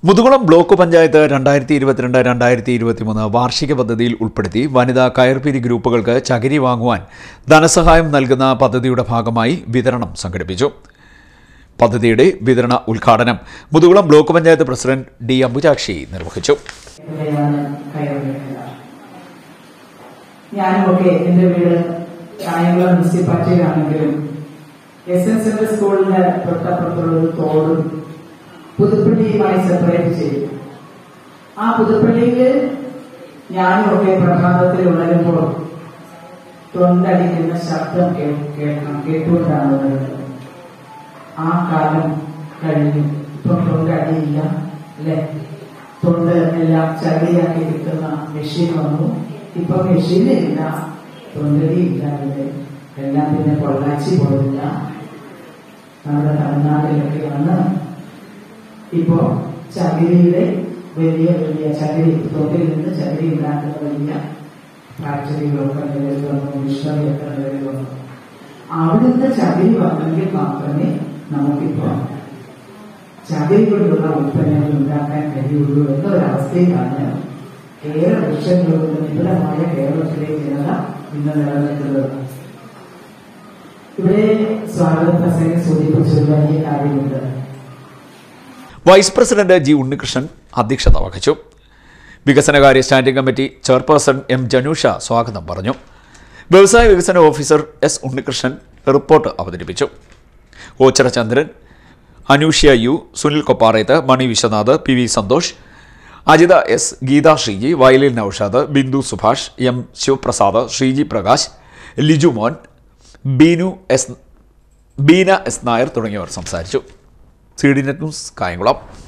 Muthukulam block panchayat രണ്ടായിരത്തി ഇരുപത്തിരണ്ട് രണ്ടായിരത്തി ഇരുപത്തിമൂന്ന് വാർഷിക പദ്ധതിയിൽ ഉൾപ്പെടുത്തി വനിതാ കയർപിരി ഗ്രൂപ്പുകൾക്ക് ചകിരി വാങ്ങുവാൻ ധനസഹായം നൽകുന്ന പദ്ധതിയുടെ ഭാഗമായി വിതരണം സംഘടിപ്പിച്ചു പദ്ധതിയുടെ വിതരണ ഉദ്ഘാടനം Muthukulam block panchayat president D Ambujakshi നിർവഹിച്ചു ഇവിടെയാണ് കയറുന്നത് ഞാനുമൊക്കെ എന്റെ വീട് കായംകുളം മുനിസിപ്പാലിറ്റിയിലാണെങ്കിലും എസ് എസ് എൻ സ്കൂളിന്റെ തൊട്ടപ്പുറത്തുള്ള ഒരു തോടും പുതുപ്പള്ളിയുമായി സെപ്പറേറ്റ് ചെയ്തു ആ പുതുപ്പള്ളിയില് ഞാനുമൊക്കെ പ്രഭാതത്തിൽ ഉണരുമ്പോൾ തൊണ്ടടിക്കുന്ന ശബ്ദം കേ- കേൾക്കണം കേട്ടുകൊണ്ടാണ് ഉണരുന്നത് ആ കാലം കഴിഞ്ഞു ഇപ്പം തൊണ്ടടിയില്ല അല്ലെ തൊണ്ട് എല്ലാം ചകിരിയാക്കി കിട്ടുന്ന മെഷീൻ വന്നു ഇപ്പൊ മെഷീനില്ല തൊണ്ടടി ഇല്ലാതെ എല്ലാം പിന്നെ പൊള്ളാച്ചി പോലില്ല നമ്മുടെ തമിഴ്നാട്ടിലൊക്കെയാണ് ഇപ്പോ ചകിരിയുടെ വലിയ വലിയ ചകിരി തൊണ്ടിൽ നിന്ന് ചകിരി ഉണ്ടാക്കുന്ന വലിയ ഫാക്ടറികളൊക്കെ നിലവിൽ വന്നു മിഷണറിയൊക്കെ നിലവിൽ വന്നു അവിടുന്ന് ചകിരി വന്നെങ്കിൽ മാത്രമേ നമുക്കിപ്പോ ചകിരി കൊണ്ടുള്ള ഉൽപ്പന്നങ്ങൾ ഉണ്ടാക്കാൻ കഴിയുള്ളൂ എന്നൊരവസ്ഥയിലാണ് ഏറെ വർഷങ്ങളുടെ വിപുലമായ കേരളത്തിലെ ജനത ഇന്ന് നിലനിൽക്കുന്നത് ഇവിടെ സ്വാഗത പ്രസംഗം സൂചിപ്പിച്ച ഒരു വലിയ കാര്യമുണ്ട് വൈസ് പ്രസിഡന്റ് ജി ഉണ്ണികൃഷ്ണൻ അധ്യക്ഷത വഹിച്ചു വികസനകാര്യ standing committee chairperson M Janusha സ്വാഗതം പറഞ്ഞു വ്യവസായ വികസന ഓഫീസർ എസ് ഉണ്ണികൃഷ്ണൻ റിപ്പോർട്ട് അവതരിപ്പിച്ചു Ochira Chandran Anushya U Sunil Kopparayath Mani Viswanath P V Santhosh Ajitha S Geetha Sreeji വയലിൻ Noushad Bindu Subhash M Sivaprasad Sreeji Prakash Lijumon Beenu S Beena S Nair തുടങ്ങിയവർ സംസാരിച്ചു C D net news Kayamkulam